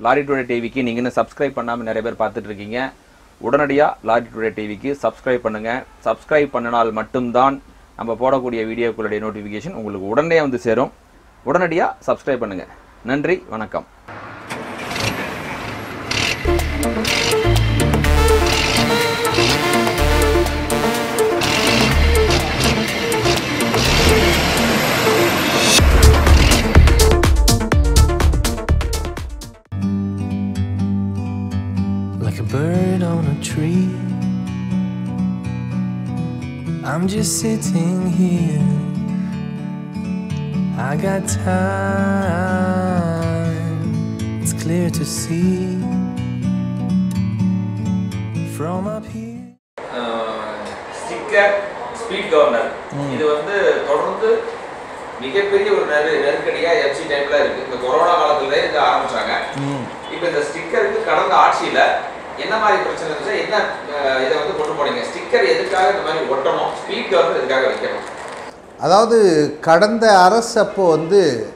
Lorry today டிவிக்கு நீங்கள் இன்னும் சப்ஸ்கிரைப் பண்ணாமல் நிறைய பேர் பார்த்துட்டு இருக்கீங்க உடனடியாக லாரி டுடே டிவிக்கு சப்ஸ்கிரைப் பண்ணுங்கள் சப்ஸ்கிரைப் பண்ணினால் மட்டும்தான் நம்ம போடக்கூடிய வீடியோக்களுடைய நோட்டிஃபிகேஷன் உங்களுக்கு உடனே வந்து சேரும் உடனடியாக சப்ஸ்கிரைப் பண்ணுங்கள் நன்றி வணக்கம் like a bird on a tree. I'm just sitting here. I got time, it's clear to see from up here. Sticker speed governor இது வந்து தொடர்ந்து மிகப்பெரிய ஒரு நெரு நெருக்கடியா எஃப்சி டைம்ல இருக்கு இந்த கொரோனா காலத்துல இது ஆரம்பிச்சாங்க இப்போ இந்த ஸ்டிக்கருக்கு கடந்த ஆட்சியில என்ன மாதிரி பிரச்சனை இருந்துச்சு என்ன அஹ், இதை வந்து கொண்டு போனீங்க ஸ்டிக்கர் எதுக்காக இந்த மாதிரி ஒட்டணும் ஸ்பீட் கவர்னர் எதுக்காக வைக்கணும் அதாவது கடந்த அரசு அப்போ வந்து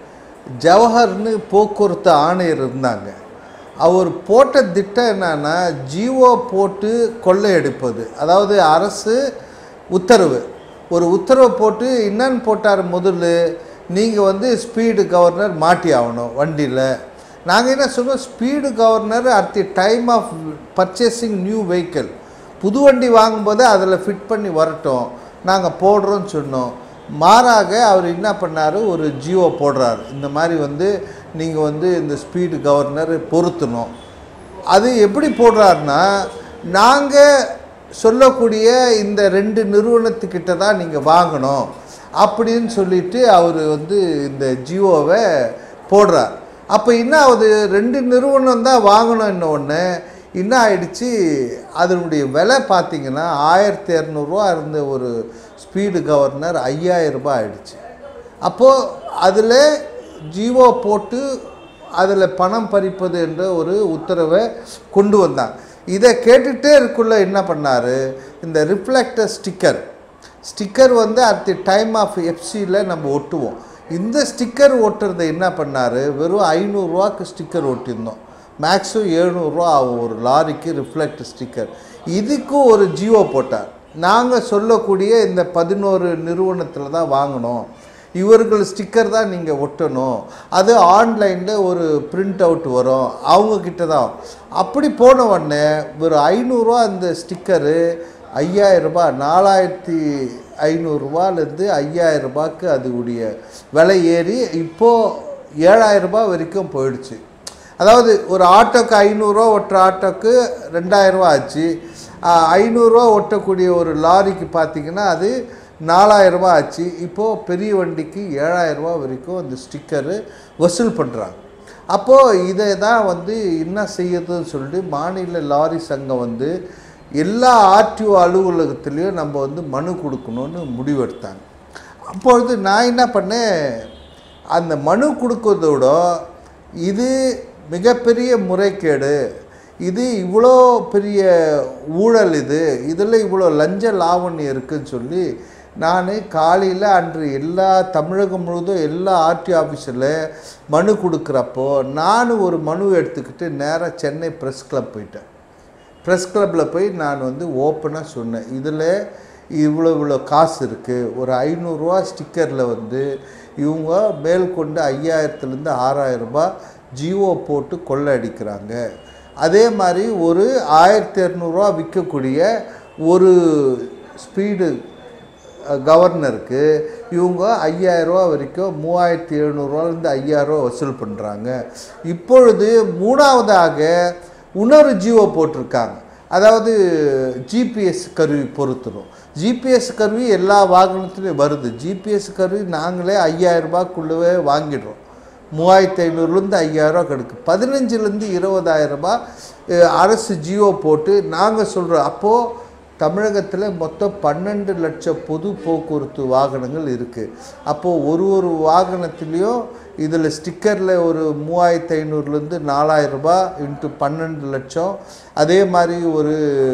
ஜவஹர்னு போக்குவரத்து ஆணையர் இருந்தாங்க அவர் போட்ட திட்டம் என்னன்னா ஜிஓ போட்டு கொள்ளையடிப்பது அதாவது அரசு உத்தரவு ஒரு உத்தரவு போட்டு என்னன்னு போட்டார் முதல்ல நீங்கள் வந்து ஸ்பீடு கவர்னர் மாட்டி ஆகணும் வண்டியில் நாங்கள் என்ன சொன்னோம் speed governor at the time of purchasing new vehicle புது வண்டி வாங்கும்போது அதில் ஃபிட் பண்ணி வரட்டும் நாங்கள் போடுறோன்னு சொன்னோம் மாறாக அவர் என்ன பண்ணார் ஒரு ஜியோ போடுறாரு இந்த மாதிரி வந்து நீங்கள் வந்து இந்த ஸ்பீடு கவர்னர் பொருத்தணும் அது எப்படி போடுறாருன்னா நாங்கள் சொல்லக்கூடிய இந்த ரெண்டு நிறுவனத்துக்கிட்ட தான் நீங்கள் வாங்கணும் அப்படின்னு சொல்லிட்டு அவர் வந்து இந்த ஜியோவை போடுறார் அப்போ என்ன ஆகுது ரெண்டு நிறுவனம் தான் வாங்கணும் ஒன்று என்ன ஆயிடுச்சு அதனுடைய விலை பார்த்தீங்கன்னா ஆயிரத்தி இரநூறுவா இருந்த ஒரு ஸ்பீடு கவர்னர் ஐயாயிரம் ரூபாய் ஆயிடுச்சு அப்போது அதில் ஜியோ போட்டு அதில் பணம் பறிப்பது என்ற ஒரு உத்தரவை கொண்டு வந்தாங்க இதை கேட்டுகிட்டே இருக்குள்ள என்ன பண்ணார் இந்த ரிஃப்ளெக்டர் ஸ்டிக்கர் ஸ்டிக்கர் வந்து அட் தி டைம் ஆஃப் எஃப்சியில் நம்ம ஒட்டுவோம் இந்த ஸ்டிக்கர் ஒட்டுறதை என்ன பண்ணார் வெறும் ஐநூறுரூவாக்கு ஸ்டிக்கர் ஒட்டியிருந்தோம் மேக்ஸும் எழுநூறுரூவா ஆகும் ஒரு லாரிக்கு ரிஃப்ளெக்ட் ஸ்டிக்கர் இதுக்கும் ஒரு ஜியோ போட்டார் நாங்கள் சொல்லக்கூடிய இந்த பதினோரு நிறுவனத்தில் தான் வாங்கணும் இவர்கள் ஸ்டிக்கர் தான் நீங்கள் ஒட்டணும் அது ஆன்லைனில் ஒரு பிரிண்ட் அவுட் வரும் அவங்கக்கிட்ட தான் அப்படி போன உடனே ஒரு ஐநூறுரூவா அந்த ஸ்டிக்கரு ஐயாயிரம் ரூபாய் நாலாயிரத்தி ஐநூறுரூவாலேருந்து ஐயாயிரம் ரூபாய்க்கு அதுடைய விலை ஏறி இப்போது ஏழாயிரம் ரூபாய் வரைக்கும் போயிடுச்சு அதாவது ஒரு ஆட்டோக்கு ஐநூறுரூவா ஒட்டுற ஆட்டோக்கு ரெண்டாயிரரூவா ஆச்சு ஆஹ், ஐநூறுரூவா ஒட்டக்கூடிய ஒரு லாரிக்கு பார்த்தீங்கன்னா அது நாலாயிரரூபா ஆச்சு இப்போது பெரிய வண்டிக்கு ஏழாயிரரூபா வரைக்கும் அந்த ஸ்டிக்கரு வசூல் பண்ணுறாங்க அப்போது இதை தான் வந்து என்ன செய்யறதுன்னு சொல்லிட்டு மாநில லாரி சங்கம் வந்து எல்லா ஆர்டிஓ அலுவலகத்துலேயும் நம்ம வந்து மனு கொடுக்கணும்னு முடிவெடுத்தாங்க அப்பொழுது நான் என்ன பண்ணேன் அந்த மனு கொடுக்கறதோட இது மிகப்பெரிய முறைகேடு இது இவ்வளோ பெரிய ஊழல் இது இதில் இவ்வளோ லஞ்ச லாவண்யம் இருக்குன்னு சொல்லி நான் காலையில் அன்று எல்லா தமிழகம் முழுதும் எல்லா ஆர்டி ஆஃபீஸில் மனு கொடுக்குறப்போ நான் ஒரு மனு எடுத்துக்கிட்டு நேராக சென்னை ப்ரெஸ் கிளப் போயிட்டேன் ப்ரெஸ் கிளப்பில் போய் நான் வந்து ஓப்பனாக சொன்னேன் இதில் இவ்வளோ இவ்வளோ காசு இருக்குது ஒரு ஐநூறுரூவா ஸ்டிக்கரில் வந்து இவங்க மேற்கொண்டு ஐயாயிரத்துலேருந்து ஆறாயிரம் ரூபாய் ஜியோ போட்டு கொள்ளை அடிக்கிறாங்க அதே மாதிரி ஒரு ஆயிரத்தி இரநூறுவா விற்கக்கூடிய ஒரு ஸ்பீடு கவர்னருக்கு இவங்க ஐயாயிரரூவா வரைக்கும் மூவாயிரத்தி எழுநூறுவாலேருந்து ஐயாயிரரூவா வசூல் பண்ணுறாங்க இப்பொழுது மூணாவதாக இன்னொரு ஜியோ போட்டிருக்காங்க அதாவது ஜிபிஎஸ் கருவி பொருத்தணும் ஜிபிஎஸ் கருவி எல்லா வாகனத்துலேயும் வருது ஜிபிஎஸ் கருவி நாங்களே ஐயாயிரம் ரூபாய்க்குள்ளவே வாங்கிடுறோம் மூவாயிரத்தி ஐநூறுலேருந்து ஐயாயிரரூவா கிடக்கு பதினஞ்சுலேருந்து இருபதாயிரம் ரூபாய் அஹ், அரசு ஜியோ போட்டு நாங்கள் சொல்கிறோம் அப்போது தமிழகத்தில் மொத்தம் பன்னெண்டு லட்சம் பொது போக்குவரத்து வாகனங்கள் இருக்குது அப்போது ஒரு ஒரு வாகனத்துலேயும் இதில் ஸ்டிக்கரில் ஒரு மூவாயிரத்து ஐநூறுலேருந்து நாலாயிரம் ரூபாய் இன்ட்டு பன்னெண்டு லட்சம் அதே மாதிரி ஒரு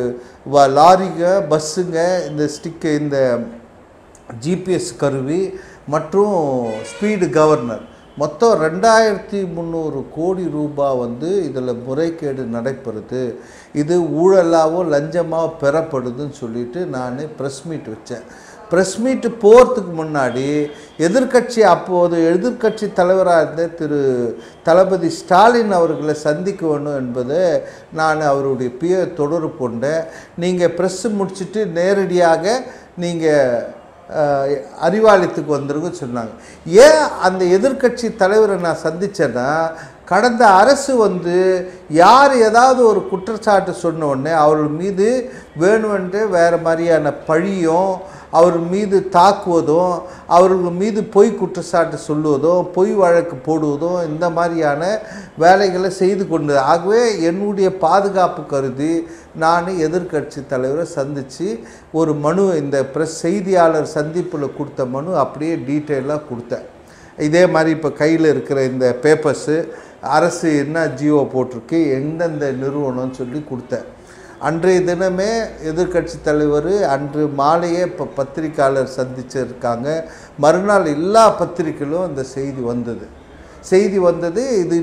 வ லாரிங்க பஸ்ஸுங்க இந்த ஸ்டிக்கு இந்த ஜிபிஎஸ் கருவி மற்றும் ஸ்பீடு கவர்னர் மொத்தம் ரெண்டாயிரத்தி முந்நூறு கோடி ரூபாய் வந்து இதில் முறைகேடு நடைபெறுது இது ஊழலாவோ லஞ்சமாவோ பெறப்படுதுன்னு சொல்லிட்டு நான் ப்ரெஸ் மீட் வச்சேன் ப்ரெஸ் மீட்டு போகிறதுக்கு முன்னாடி எதிர்க்கட்சி அப்போது எதிர்க்கட்சி தலைவராக இருந்த திரு தளபதி ஸ்டாலின் அவர்களை சந்திக்க வேணும் என்பதை நான் அவருடைய பிய தொடர்பு கொண்டேன் நீங்கள் ப்ரெஸ்ஸு முடிச்சுட்டு நேரடியாக நீங்கள் அஹ், அறிவாலயத்துக்கு வந்துருங்க சொன்னாங்க ஏன் அந்த எதிர்க்கட்சி தலைவரை நான் சந்தித்தேன்னா கடந்த அரசு வந்து யார் ஏதாவது ஒரு குற்றச்சாட்டு சொன்ன உடனே அவர்கள் மீது வேணுமென்று வேறு மாதிரியான பழியும் அவர் மீது தாக்குவதும் அவர்கள் மீது பொய் குற்றச்சாட்டு சொல்லுவதும் பொய் வழக்கு போடுவதும் இந்த மாதிரியான வேலைகளை செய்து கொண்டு ஆகவே என்னுடைய பாதுகாப்பு கருதி நான் எதிர்க்கட்சி தலைவரை சந்தித்து ஒரு மனு இந்த ப்ரெஸ் செய்தியாளர் சந்திப்பில் கொடுத்த மனு அப்படியே டீட்டெயிலாக கொடுத்தேன் இதே மாதிரி இப்போ கையில் இருக்கிற இந்த பேப்பர்ஸு அரசு என்ன ஜியோ போட்டிருக்கு எந்தெந்த நிறுவனம்னு சொல்லி கொடுத்தேன் அன்றைய தினமே எதிர்க்கட்சி தலைவர் அன்று மாலையே இப்போ பத்திரிக்கையாளர் சந்திச்சிருக்காங்க மறுநாள் எல்லா பத்திரிக்கையிலும் இந்த செய்தி வந்தது செய்தி வந்தது இது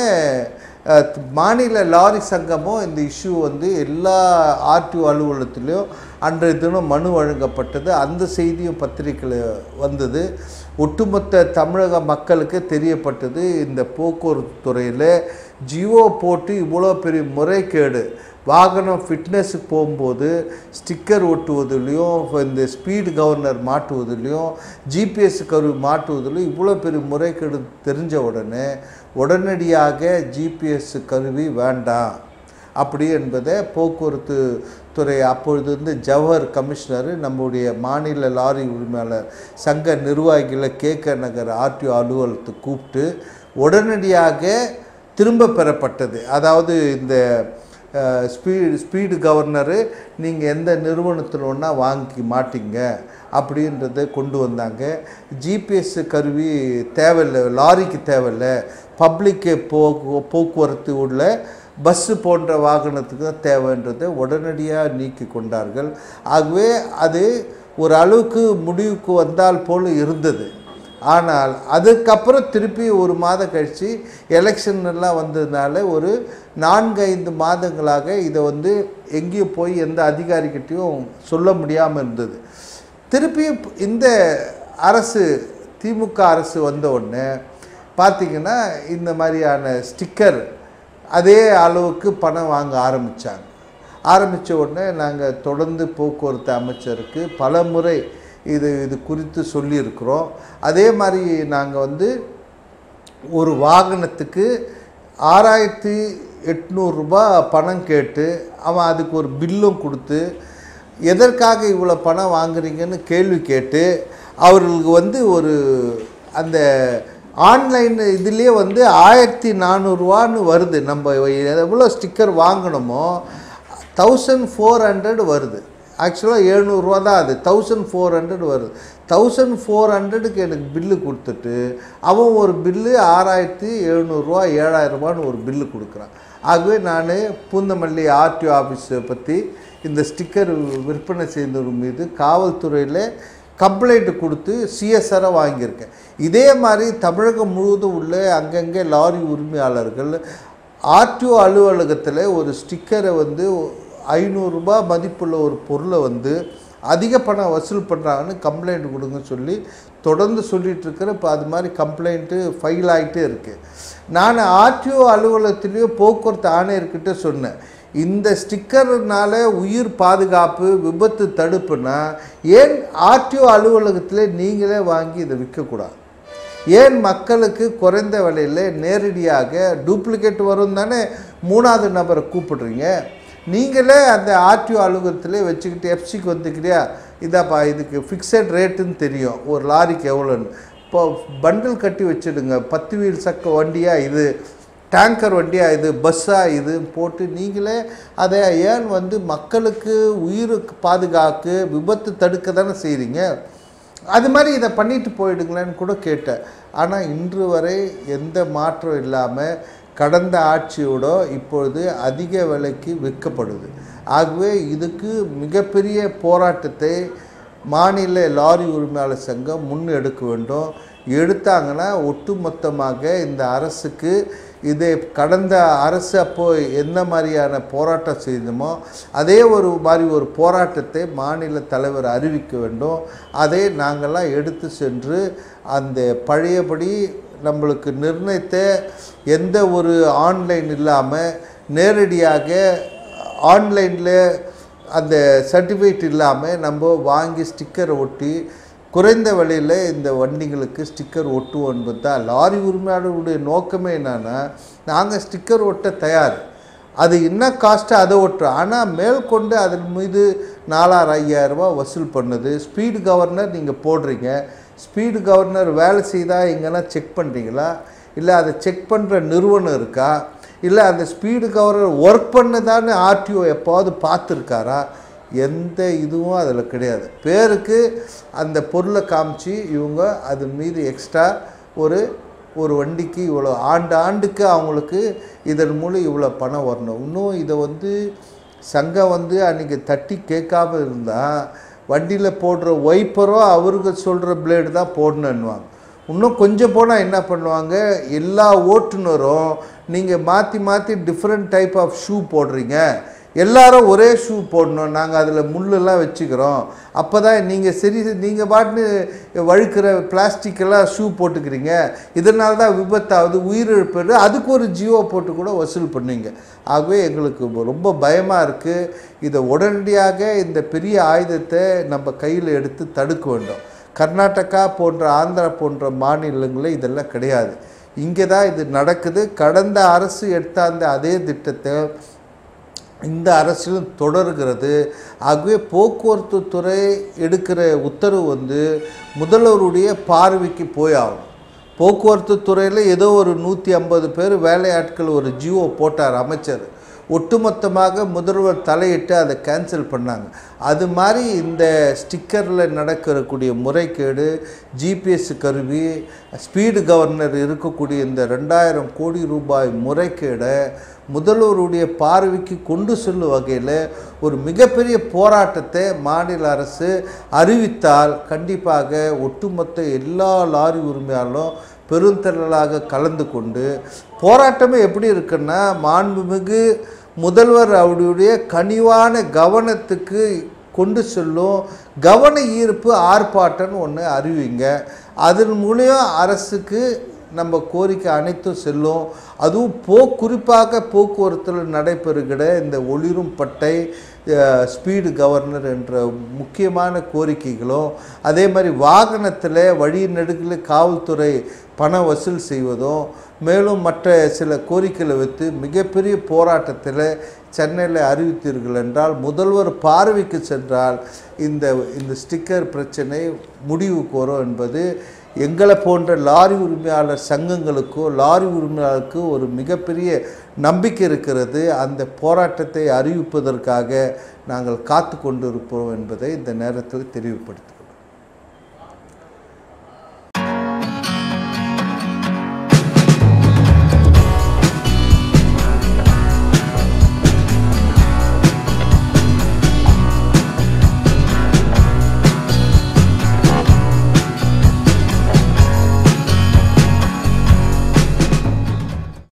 இல்லாமல் மாநில லாரி சங்கமும் இந்த இஷ்யூ வந்து எல்லா ஆர்டிஓ அலுவலகத்திலையும் அன்றைய தினம் மனு வழங்கப்பட்டது அந்த செய்தியும் பத்திரிக்கையில் வந்தது ஒட்டுமொத்த தமிழக மக்களுக்கு தெரியப்பட்டது இந்த போக்குவரத்து துறையில் ஜியோ போட்டு இவ்வளோ பெரிய முறைகேடு வாகனம் ஃபிட்னஸுக்கு போகும்போது ஸ்டிக்கர் ஒட்டுவதிலையும் இந்த ஸ்பீடு கவர்னர் மாட்டுவதிலையும் ஜிபிஎஸ் கருவி மாட்டுவதிலையும் இவ்வளோ பெரிய முறைகேடு தெரிஞ்ச உடனே உடனடியாக ஜிபிஎஸ் கருவி வேண்டாம் அப்படி என்பதை போக்குவரத்து துறை அப்பொழுது வந்து ஜவஹர் கமிஷனர் நம்முடைய மாநில லாரி உரிமையாளர் சங்க நிர்வாகிகளை கேக நகர் ஆர்டிஓ அலுவலகத்துக்கு கூப்பிட்டு உடனடியாக திரும்ப பெறப்பட்டது அதாவது இந்த ஸ்பீடு ஸ்பீடு கவர்னரு நீங்கள் எந்த நிறுவனத்தில் ஒன்றா வாங்கி மாட்டிங்க அப்படின்றத கொண்டு வந்தாங்க ஜிபிஎஸ் கருவி தேவையில்லை லாரிக்கு தேவையில்லை பப்ளிக்கு போக்கு போக்குவரத்து உள்ள பஸ்ஸு போன்ற வாகனத்துக்கு தான் தேவைன்றதை உடனடியாக நீக்கி கொண்டார்கள் ஆகவே அது ஒரு அளவுக்கு முடிவுக்கு வந்தால் போல் இருந்தது ஆனால் அதுக்கப்புறம் திருப்பி ஒரு மாதம் கழித்து எலெக்ஷன் எல்லாம் வந்ததுனால ஒரு நான்கு ஐந்து மாதங்களாக இதை வந்து எங்கேயும் போய் எந்த அதிகாரிகிட்டையும் சொல்ல முடியாமல் இருந்தது திருப்பி இந்த அரசு திமுக அரசு வந்த உடனே பார்த்திங்கன்னா இந்த மாதிரியான ஸ்டிக்கர் அதே அளவுக்கு பணம் வாங்க ஆரம்பித்தாங்க ஆரம்பித்த உடனே நாங்கள் தொடர்ந்து போக்குவரத்து அமைச்சருக்கு பல முறை இது இது குறித்து சொல்லியிருக்கிறோம் அதே மாதிரி நாங்கள் வந்து ஒரு வாகனத்துக்கு ஆறாயிரத்தி எட்நூறுரூபா பணம் கேட்டு அவன் அதுக்கு ஒரு பில்லும் கொடுத்து எதற்காக இவ்வளோ பணம் வாங்குறீங்கன்னு கேள்வி கேட்டு அவர்களுக்கு வந்து ஒரு அந்த ஆன்லைன் இதுலேயே வந்து ஆயிரத்தி நானூறுரூவான்னு வருது நம்ம எவ்வளோ ஸ்டிக்கர் வாங்கினோமோ தௌசண்ட் ஃபோர் ஹண்ட்ரட் வருது ஆக்சுவலாக எழுநூறுவா தான் அது தௌசண்ட் ஃபோர் ஹண்ட்ரட் வருது தௌசண்ட் ஃபோர் ஹண்ட்ரடுக்கு எனக்கு பில்லு கொடுத்துட்டு அவன் ஒரு பில்லு ஆறாயிரத்தி எழுநூறுவா ஏழாயிரரூபான்னு ஒரு பில்லு கொடுக்குறான் ஆகவே நான் பூந்தமல்லி ஆர்டிஓ ஆஃபீஸை பற்றி இந்த ஸ்டிக்கர் விற்பனை செய்தவர் மீது காவல்துறையில் கம்ப்ளைண்ட் கொடுத்து சிஎஸ்ஆரை வாங்கியிருக்கேன் இதே மாதிரி தமிழகம் முழுவதும் உள்ள அங்கங்கே லாரி உரிமையாளர்கள் ஆர்டிஓ அலுவலகத்தில் ஒரு ஸ்டிக்கரை வந்து ஐநூறுரூபா மதிப்புள்ள ஒரு பொருளை வந்து அதிக பணம் வசூல் பண்ணுறாங்கன்னு கம்ப்ளைண்ட் கொடுங்க சொல்லி தொடர்ந்து சொல்லிகிட்டு இருக்கிற இப்போ அது மாதிரி கம்ப்ளைண்ட்டு ஃபைல் ஆகிட்டே இருக்குது நான் ஆர்டிஓ அலுவலகத்திலேயோ போக்குவரத்து ஆணையர்கிட்ட சொன்னேன் இந்த ஸ்டிக்கர்னால உயிர் பாதுகாப்பு விபத்து தடுப்புனா ஏன் ஆர்டிஓ அலுவலகத்தில் நீங்களே வாங்கி இதை விற்கக்கூடாது ஏன் மக்களுக்கு குறைந்த விலையில் நேரடியாக டூப்ளிகேட் வரும் தானே மூணாவது நபரை கூப்பிடுறீங்க நீங்களே அந்த ஆர்டிஓ அலுவலகத்திலே வச்சுக்கிட்டு எஃப்சிக்கு வந்துக்கிறியா இதாப்பா இதுக்கு ஃபிக்ஸட் ரேட்டுன்னு தெரியும் ஒரு லாரிக்கு எவ்வளோன்னு இப்போ பண்டில் கட்டி வச்சுடுங்க பத்து வீல் சக்க வண்டியா இது டேங்கர் வண்டியா இது பஸ்ஸாக இது போட்டு நீங்களே அதை ஏன் வந்து மக்களுக்கு உயிருக்கு பாதுகாக்க விபத்து தடுக்க தானே செய்கிறீங்க அது மாதிரி இதை பண்ணிட்டு போயிடுங்களேன்னு கூட கேட்டேன் ஆனால் இன்று வரை எந்த மாற்றம் இல்லாமல் கடந்த ஆட்சியோட இப்பொழுது அதிக விலைக்கு விற்கப்படுது ஆகவே இதுக்கு மிகப்பெரிய போராட்டத்தை மாநில லாரி உரிமையாளர் சங்கம் முன்னெடுக்க வேண்டும் எடுத்தாங்கன்னா ஒட்டுமொத்தமாக இந்த அரசுக்கு இதை கடந்த அரசு அப்போ என்ன மாதிரியான போராட்டம் செய்தோமோ அதே ஒரு மாதிரி ஒரு போராட்டத்தை மாநில தலைவர் அறிவிக்க வேண்டும் அதை நாங்கள்லாம் எடுத்து சென்று அந்த பழையபடி நம்மளுக்கு நிர்ணயித்த எந்த ஒரு ஆன்லைன் இல்லாமல் நேரடியாக ஆன்லைனில் அந்த சர்டிஃபிகேட் இல்லாமல் நம்ம வாங்கி ஸ்டிக்கரை ஒட்டி குறைந்த விலையில் இந்த வண்டிகளுக்கு ஸ்டிக்கர் ஒட்டுவோம் என்பது தான் லாரி உரிமையாளருடைய நோக்கமே என்னன்னா நாங்கள் ஸ்டிக்கர் ஒட்ட தயார் அது என்ன காஸ்ட்டு அதை ஒட்டுறோம் ஆனால் மேற்கொண்டு அதன் மீது நாலாயிரம் ஐயாயிரம் ரூபாய் வசூல் பண்ணுது ஸ்பீடு கவர்னர் நீங்கள் போடுறீங்க ஸ்பீடு கவர்னர் வேலை செய்தால் எங்கன்னா செக் பண்ணுறீங்களா இல்லை அதை செக் பண்ணுற நிறுவனம் இருக்கா இல்லை அந்த ஸ்பீடு கவர்னர் ஒர்க் பண்ணதான்னு ஆர்டிஓ எப்போவாவது பார்த்துருக்காரா எந்த இதுவும் அதில் கிடையாது பேருக்கு அந்த பொருளை காமிச்சு இவங்க அது மீது எக்ஸ்ட்ரா ஒரு ஒரு வண்டிக்கு இவ்வளோ ஆண்டு ஆண்டுக்கு அவங்களுக்கு இதன் மூலம் இவ்வளோ பணம் வரணும் இன்னும் இதை வந்து சங்கம் வந்து அன்றைக்கி தட்டி கேட்காம இருந்தால் வண்டியில் போடுற ஒய்ப்பரோ அவருக்கு சொல்கிற பிளேடு தான் போடணுன்னுவாங்க இன்னும் கொஞ்சம் போனால் என்ன பண்ணுவாங்க எல்லா ஓட்டுநரும் நீங்கள் மாற்றி மாற்றி டிஃப்ரெண்ட் டைப் ஆஃப் ஷூ போடுறீங்க எல்லாரும் ஒரே ஷூ போடணும் நாங்கள் அதில் முள்ளெல்லாம் வச்சுக்கிறோம் அப்போ தான் நீங்கள் சரி நீங்கள் பாட்டுன்னு வழுக்கிற பிளாஸ்டிக்கெல்லாம் ஷூ போட்டுக்கிறீங்க இதனால தான் விபத்தாவது உயிரிழப்பு அதுக்கு ஒரு ஜியோ போட்டு கூட வசூல் பண்ணுவீங்க ஆகவே எங்களுக்கு ரொம்ப பயமாக இருக்குது இதை உடனடியாக இந்த பெரிய ஆயுதத்தை நம்ம கையில் எடுத்து தடுக்க வேண்டும் கர்நாடகா போன்ற ஆந்திரா போன்ற மாநிலங்களில் இதெல்லாம் கிடையாது இங்கே தான் இது நடக்குது கடந்த அரசு எடுத்த அந்த அதே திட்டத்தை இந்த அரசிலும் தொடர்கிறது ஆகவே போக்குவரத்து துறை எடுக்கிற உத்தரவு வந்து முதல்வருடைய பார்வைக்கு போய் ஆகணும் போக்குவரத்து துறையில் ஏதோ ஒரு நூற்றி ஐம்பது பேர் வேலையாட்கள் ஒரு ஜியோ போட்டார் அமைச்சர் ஒட்டுமொத்தமாக முதல்வர் தலையிட்டு அதை கேன்சல் பண்ணாங்க அது மாதிரி இந்த ஸ்டிக்கரில் நடக்கக்கூடிய முறைகேடு ஜிபிஎஸ் கருவி ஸ்பீடு கவர்னர் இருக்கக்கூடிய இந்த ரெண்டாயிரம் கோடி ரூபாய் முறைகேடை முதல்வருடைய பார்வைக்கு கொண்டு செல்லும் வகையில் ஒரு மிகப்பெரிய போராட்டத்தை மாநில அரசு அறிவித்தால் கண்டிப்பாக ஒட்டுமொத்த எல்லா லாரி உரிமையாளரும் பெருந்திரளாக கலந்து கொண்டு போராட்டமே எப்படி இருக்குன்னா மாண்புமிகு முதல்வர் அவருடைய கனிவான கவனத்துக்கு கொண்டு செல்லும் கவன ஈர்ப்பு ஆர்ப்பாட்டம்னு ஒன்று அறிவிங்க அதன் மூலியம் அரசுக்கு நம்ம கோரிக்கை அனைத்தும் செல்லும் அதுவும் போ குறிப்பாக போக்குவரத்தில் நடைபெறுகிற இந்த ஒளிரும் பட்டை அஹ், ஸ்பீடு கவர்னர் என்ற முக்கியமான கோரிக்கைகளும் அதே மாதிரி வாகனத்தில் வழி நெடுகில் காவல்துறை பண வசூல் செய்வதும் மேலும் மற்ற சில கோரிக்கைகளை வைத்து மிகப்பெரிய போராட்டத்தில் சென்னையில் அறிவித்தீர்கள் என்றால் முதல்வர் பார்வைக்கு சென்றால் இந்த இந்த ஸ்டிக்கர் பிரச்சனை முடிவுக்கு வரும் என்பது எங்களை போன்ற லாரி உரிமையாளர் சங்கங்களுக்கோ லாரி உரிமையாளருக்கோ ஒரு மிகப்பெரிய நம்பிக்கை இருக்கிறது அந்த போராட்டத்தை அறிவிப்பதற்காக நாங்கள் காத்து கொண்டிருப்போம் என்பதை இந்த நேரத்தில் தெரிவுபடுத்துகிறோம்